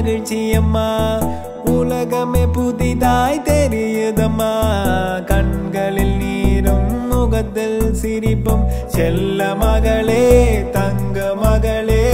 மகிழ்ச்சியம்மா உலகமே புதிதாய் தெரியுதம்மா கண்களில் நீரும் முகத்தில் சிரிப்பும் செல்ல மகளே தங்க மகளே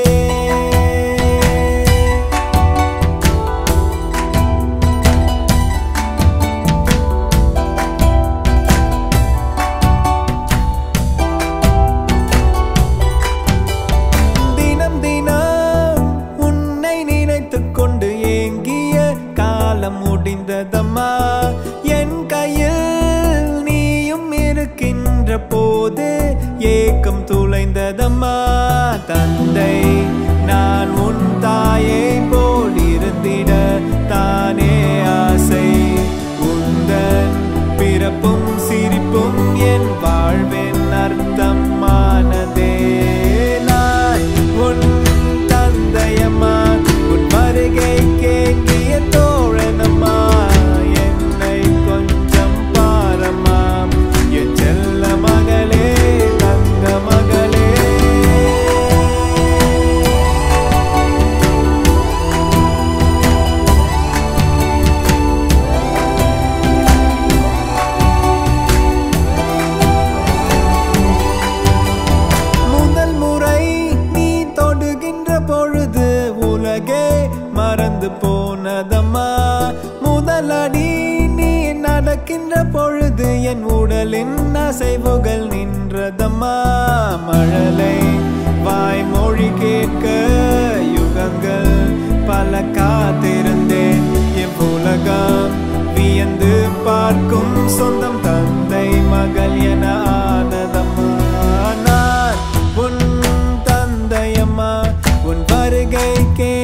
தினம் தினம் உன்னை நினைத்துக் கொண்டு ஏங்கிய காலம் முடிந்ததம்மா என் கையில் நீயும் இருக்கின்ற போது ஏக்கம் துளைந்ததம்மா தந்தை நான் உன் தாயை போல் இருந்திட தானே ஆசை உந்தன் பிறப்பும் சிரிப்பும் என் வாழ்வின் அர்த்தமானதே நான் உன் தந்தையம்மா உன் வருகை கேட்கிய தோழனம்மா என்னை கொஞ்சம் பாரம்மா என் செல்ல மகளே தங்க மகளே முதல் முறை நீ தொடுகின்ற பொழுது உலகே மறந்து போனதம்மா முதல் அடி நீ நடக்கின்ற பொழுது என் உடலின் அசைவுகள் நின்றதம்மா மழலை வாய்மொழி கேட்க யுகங்கள் பல காத்திருந்தேன் என் உலகம் வியந்து பார்க்கும் சொந்தம் தந்தை மகள் என ஆனதம்மா நான் உன் தந்தையம்மா உன் வருகை கே